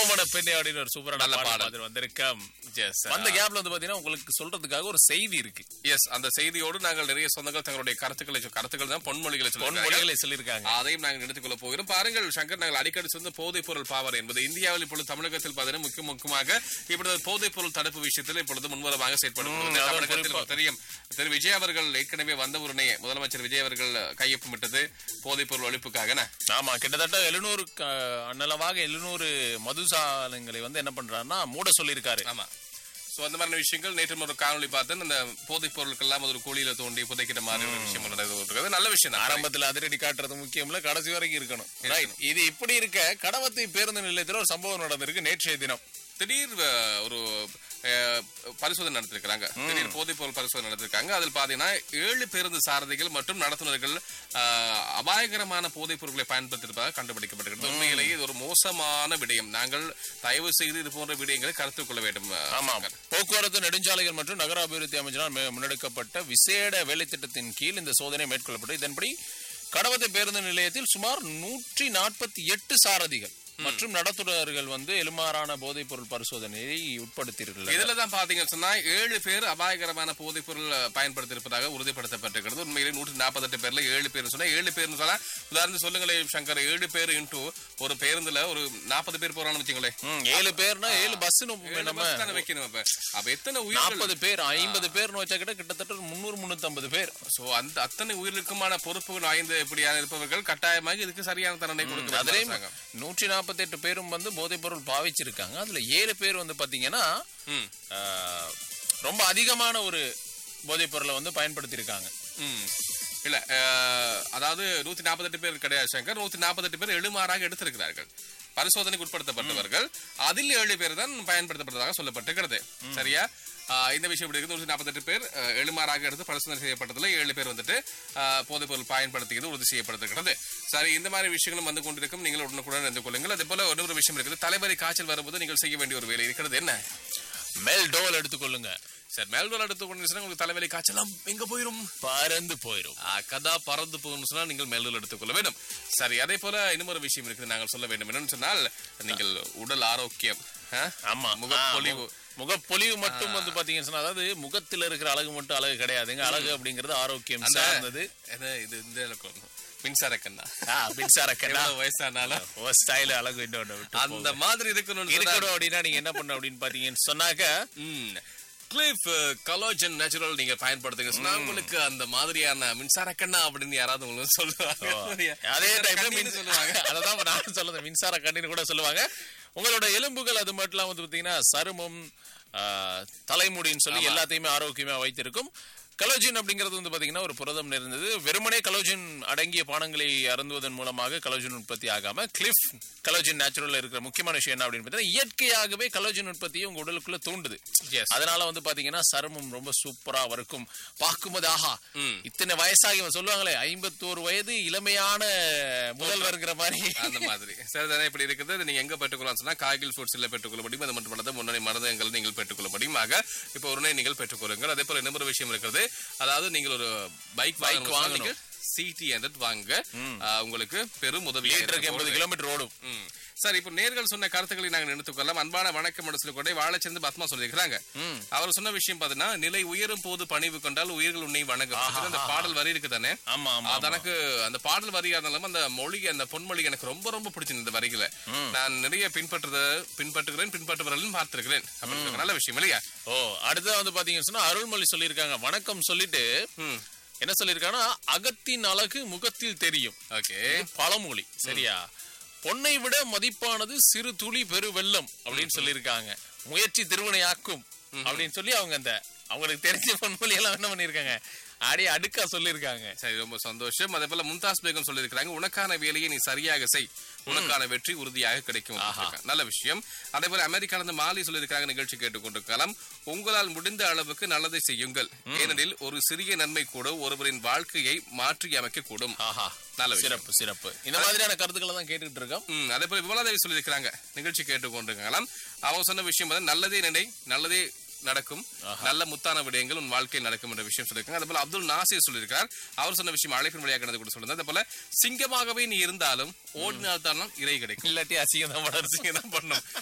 ஓமன பெண்ணே அப்படின்னு ஒரு சூப்பரான நல்ல பாடல் பாடல். பார்த்துட்டு வந்திருக்கோம் எஸ் அந்த கேப்ல வந்து பாத்தீங்கன்னா உங்களுக்கு சொல்றதுக்காக ஒரு செய்தி இருக்கு எஸ் அந்த செய்தியோடு நாங்கள் நிறைய சொந்தங்கள் தங்களுடைய கருத்துக்களை சொ- கருத்துக்கள் தான் பொன்மொழிகளை சொல்லியிருக்காங்க பொன்மொழிகளை சொல்லியிருக்காங்க அதையும் நாங்கள் எடுத்துக் கொள்ள போகிறோம் பாருங்கள் சங்கர் நாங்கள் அடிக்கடி சொன்ன போதைப் பொருள் பாவனை என்பது இந்தியாவில் இப்பொழுது தமிழகத்தில் பார்த்தீங்கன்னா முக்கிய முக்கியமாக இப்பொழுது போதைப் பொருள் தடுப்பு விஷயத்தில் இப்பொழுது முன்வரமாக செயற்படும் ம், அதுவும் தமிழகத்தில் குறிப்பா. தெரியும் திரு விஜய் அவர்கள் ஏற்கனவே வந்த உடனே முதலமைச்சர் விஜய் அவர்கள் கையொப்பமிட்டது போதைப் பொருள் ஒழிப்புக்காக என்ன? ஆமா கிட்டத்தட்ட எழுநூறு அன்னளவாக எழுநூறு மதுசாலங்களை வந்து என்ன பண்றாருன்னா மூட சொல்லியிருக்காரு ஆமா சோ அந்த மாதிரி விஷயங்கள் நேற்று ஒரு காணொளி பார்த்தேன் அந்த போதைப் பொருட்கள்லாம் ஒரு குழியில தோண்டி புதைக்கிற மாதிரி ஒரு விஷயம் நடந்தது நல்ல விஷயம் தான் ஆரம்பத்துல அதிரடி காட்டுறது முக்கியம்ல கடைசி வரைக்கும் இருக்கணும் ரைட் இது இப்படி இருக்க கடவத்தை பேருந்து நிலையத்துல ஒரு சம்பவம் நடந்திருக்கு நேற்றைய தினம் திடீர் அஹ், ஒரு அஹ், பரிசோதனை நடத்திருக்காங்க திடீர் போதைப் பொருள் பரிசோதனை நடத்திருக்காங்க அதில் பாத்தீங்கன்னா ஏழு பேருந்து சாரதிகள் மற்றும் நடத்துனர்கள் அஹ், அபாயகரமான போதைப் பொருட்களை பயன்படுத்தியிருப்பதாக கண்டுபிடிக்கப்பட்டிருக்கிறது உண்மையிலேயே இது ஒரு மோசமான விடயம் நாங்கள் தயவு செய்து இது போன்ற விடயங்களை கருத்தில் கொள்ள வேண்டும் அஹ், ஆமாம் போக்குவரத்து நெடுஞ்சாலைகள் மற்றும் நகர அபிவிருத்தி அமைச்சரால் மே- முன்னெடுக்கப்பட்ட விசேட வேலைத்திட்டத்தின் கீழ் இந்த சோதனை மேற்கொள்ளப்பட்டது இதன்படி கடவத்தை பேருந்து நிலையத்தில் சுமார் நூற்றி நாற்பத்தி எட்டு சாரதிகள் மற்றும் நடத்துனர்கள் வந்து எலுமாறான போதைப் பொருள் பரிசோதனையை உட்படுத்தியிருக்கிறார்கள் இதுல தான் பாத்தீங்கன்னு சொன்னா ஏழு பேர் அபாயகரமான போதைப் பொருள் பயன்படுத்தி இருப்பதாக உறுதிப்படுத்தப்பட்டிருக்கிறது உண்மையிலே நூற்றி நாற்பத்தெட்டு பேர்ல ஏழு பேர் சொன்னா ஏழு பேர்னு சொன்னா உதாரணத்துக்கு சொல்லுங்களேன் சங்கர் ஏழு பேர் இன்டூ ஒரு பேருந்துல ஒரு நாற்பது பேர் போறான்னு வச்சுங்களேன் ம், ஏழு பேர்னா ஏழு பஸ் நம்ம பஸ் தானே வைக்கணும் அப்ப அப்ப எத்தனை உயிர்கள் நாற்பது பேர் ஐம்பது பேர்னு வச்சா கிட்ட கிட்டத்தட்ட ஒரு முந்நூறு முன்னூத்தி பேர் சோ அந்த அத்தனை உயிருக்குமான பொறுப்புகள் வாய்ந்த இப்படியான இருப்பவர்கள் கட்டாயமாக இதுக்கு சரியான தண்டனை கொடுக்கணும் அதுலயும் அரசாங்கம். நூற்றி நாற்பத்தி எட்டு பேரும் வந்து போதைப் பொருள் பாவிச்சிருக்காங்க அதுல ஏழு பேர் வந்து பாத்தீங்கன்னா ம், ஆஹ், ரொம்ப அதிகமான ஒரு போதைப் பொருளை வந்து பயன்படுத்தியிருக்காங்க ம். இல்ல அஹ், அதாவது நூத்தி நாற்பத்தெட்டு பேர் கிடையாது சங்கர் நூத்தி நாற்பத்தெட்டு பேர் எழுமாறாக எடுத்திருக்கிறார்கள் பரிசோதனைக்கு உட்படுத்தப்பட்டவர்கள் அதில் ஏழு பேர் தான் பயன்படுத்தப்பட்டதாக சொல்லப்பட்டிருக்கிறது சரியா ஆஹ் இந்த விஷயம் இப்படி இருக்குது நூற்றி நாற்பத்தெட்டு பேர் அஹ், எழுமாறாக எடுத்து பரிசோதனை செய்யப்பட்டதுல ஏழு பேர் வந்துட்டு ஆஹ், போதைப் பொருள் பயன்படுத்தியது உறுதி செய்யப்பட்டிருக்கிறது சரி இந்த மாதிரி விஷயங்களும் வந்து கொண்டிருக்கும் நீங்கள் உடனுக்குடன் இருந்து கொள்ளுங்கள் அதே போல இன்னொரு விஷயம் இருக்குது தலைவலி காய்ச்சல் வரும்போது நீங்கள் செய்ய வேண்டிய ஒரு வேலை இருக்கிறது என்ன மெல் டோல் எடுத்துக்கொள்ளுங்க சார் மேல்வல் எடுத்து கொண்டு உங்களுக்கு தலைவலி காய்ச்சலாம் எங்க போயிரும் பறந்து போயிரும் ஆ, கதா பறந்து போகணும்னு சொன்னால் நீங்கள் மேல்நூல் எடுத்துக்கொள்ள வேண்டும் சரி அதே போல இன்னும் ஒரு விஷயம் இருக்குது நாங்கள் சொல்ல வேண்டும் என்னன்னு சொன்னால் நீங்கள் உடல் ஆரோக்கியம் ஆ? ஆமா முகப்பொலிவு. ஆ, மு- முகப்பொலிவு மட்டும் வந்து பாத்தீங்கன்னு சொன்னா அதாவது முகத்துல இருக்கிற அழகு மட்டும் அழகு கிடையாதுங்க அழகு அப்படிங்கிறது ஆரோக்கியம் அந்த சார்ந்தது என்ன இது இந்த அளவுக்கு வரணும். மின்சார கண்ணா ஆ, மின்சார கண்ணா எவ்வளவு வயசானாலும் ஓ ஸ்டைல் அழகு இன்னொன்னு விட்டு அந்த மாதிரி இருக்கணும்னு சொன்னா- இருக்கணும் அப்படின்னா நீங்க என்ன பண்ண அப்படின்னு பாத்தீங்கன்னு சொன்னாக்க ம். கிளிஃப் கலோஜன் நேச்சுரல் நீங்க பயன்படுத்துங்க சொன்னா உங்களுக்கு அந்த மாதிரியான மின்சார கண்ணா அப்படின்னு யாராவது உங்களுக்கு சொல்லுவாங்க அதே மின்சார டைம்ல கண்ணின்னு சொல்லுவாங்க அததான் நான் சொல்லுது மின்சார கண்ணின்னு கூட சொல்லுவாங்க உங்களோட எலும்புகள் அது மட்டும் இல்லாம வந்து பாத்தீங்கன்னா சருமம் ஆ, தலைமுடின்னு சொல்லி எல்லாத்தையுமே ஆரோக்கியமா வைத்திருக்கும் கலோஜின் அப்படிங்கிறது வந்து பாத்தீங்கன்னா ஒரு புரதம் நிறைந்தது வெறுமனே கலோஜின் அடங்கிய பானங்களை அருந்துவதன் மூலமாக கலோஜின் உற்பத்தி ஆகாம கிளிஃப் கலோஜின் நேச்சுரல்ல இருக்கிற முக்கியமான விஷயம் என்ன அப்படின்னு பார்த்தீங்கன்னா இயற்கையாகவே கலோஜின் உற்பத்தியை உங்க உடலுக்குள்ள தூண்டுது Yes. அதனால வந்து பாத்தீங்கன்னா சருமம் ரொம்ப சூப்பரா இருக்கும் பார்க்கும்போது ஆஹா ம். இத்தனை வயசாகி இவன் சொல்லுவாங்களே ஐம்பத்தோரு வயது இளமையான முதல்வர்ங்கிற மாதிரி அந்த மாதிரி சரிதானே இப்படி இருக்குது இது நீங்க எங்க பெற்றுக்கொள்ளலாம் சொன்னா காய்கில் ஃபுட்ஸ்ல பெற்றுக்கொள்ள முடியும் அது மட்டும் இல்லாத முன்னணி மருந்தகங்கள் நீங்கள் பெற்றுக்கொள்ள முடியும் ஆக இப்போ உடனே நீங்கள் பெற்றுக்கொள்ளுங்கள் அதே போல இன்னொரு விஷயம் இருக்கிறது அதாவது நீங்கள் ஒரு பைக் Bike வாங்கணும் வாங்கணும். சிடி ஹண்ட்ரட் வாங்க ஆ, உங்களுக்கு பெரும் உதவி லிட்டருக்கு எண்பது கிலோமீட்டர் ஓடும் ம். சரி இப்போ நேர்கள் சொன்ன கருத்துக்களை நாங்கள் எடுத்துக்கொள்ளலாம் அன்பான வணக்கம் என்று சொல்லி கூட வாழைச்சிருந்து பத்மா சொல்லியிருக்கிறாங்க அவர் சொன்ன விஷயம் பார்த்தீங்கன்னா நிலை உயரும் போது பணிவு கொண்டால் உயிர்கள் உன்னை வணங்கும் சொல்லி அந்த பாடல் வரி இருக்கு தானே ஆமா ஆமா அது எனக்கு அந்த பாடல் வரியா இருந்தாலும் அந்த மொழி அந்த பொன்மொழி எனக்கு ரொம்ப ரொம்ப பிடிச்சிருந்தது இந்த வரிகளை நான் நிறைய பின்பற்றுத பின்பற்றுகிறேன் பின்பற்றுவர்களும் பார்த்திருக்கிறேன் அப்படின்னு நல்ல விஷயம் இல்லையா ஓ அடுத்து வந்து பாத்தீங்கன்னு சொன்னா அருள்மொழி சொல்லியிருக்காங்க வணக்கம் சொல்லிட்டு ம் என்ன சொல்லியிருக்காங்கன்னா அகத்தின் அழகு முகத்தில் தெரியும் ஓகே இது பழமொழி சரியா பொன்னை விட மதிப்பானது சிறு துளி பெரு வெள்ளம் அப்படின்னு சொல்லியிருக்காங்க முயற்சி திருவினையாக்கும் அப்படின்னு சொல்லி அவங்க அந்த அவங்களுக்கு தெரிஞ்ச பொன்மொழி எல்லாம் என்ன பண்ணிருக்காங்க அப்படியே அடுக்கா சொல்லியிருக்காங்க சரி ரொம்ப சந்தோஷம் அதே போல மும்தாஸ் பேகம் சொல்லியிருக்கிறாங்க உனக்கான வேலையை நீ சரியாக செய் உனக்கான வெற்றி உறுதியாக கிடைக்கும் சொல்லியிருக்காங்க. நல்ல விஷயம் அதே போல அமெரிக்கால இருந்து மாலி சொல்லியிருக்காங்க நிகழ்ச்சி கேட்டுக்கொண்டிருக்கலாம் உங்களால் முடிந்த அளவுக்கு நல்லதை செய்யுங்கள் ஏனெனில் ஒரு சிறிய நன்மை கூட ஒருவரின் வாழ்க்கையை மாற்றி அமைக்க கூடும் ஆஹா நல்ல விஷயம். சிறப்பு சிறப்பு இந்த மாதிரியான கருத்துக்களை தான் கேட்டுட்டு இருக்கோம் ம், அதே போல விமலாதேவி சொல்லியிருக்கிறாங்க நிகழ்ச்சி கேட்டுக்கொண்டிருக்கலாம் அவங்க சொன்ன விஷயம் வந்து நல்லதே நினை நல்லதே நடக்கும் நல்ல முத்தான விடயங்கள் உன் வாழ்க்கையில் நடக்கும் என்ற விஷயம் சொல்லியிருக்காங்க அதே போல அப்துல் நாசிர் சொல்லியிருக்கார் அவர் சொன்ன விஷயம் அழைப்பின் வழியாக நடந்து கூட சொல்லியிருந்தார் அதே போல சிங்கமாகவே நீ இருந்தாலும் ஓடினால்தான் இறை கிடைக்கும் இல்லாட்டி அசிங்கம் தான் அரசிங்க தான் பண்ணும் ஒரு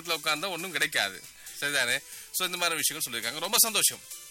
இடத்துல உட்கார்ந்தா ஒண்ணும் கிடைக்காது சரிதானே சோ இந்த மாதிரி விஷயங்கள் சொல்லியிருக்காங்க ரொம்ப சந்தோஷம்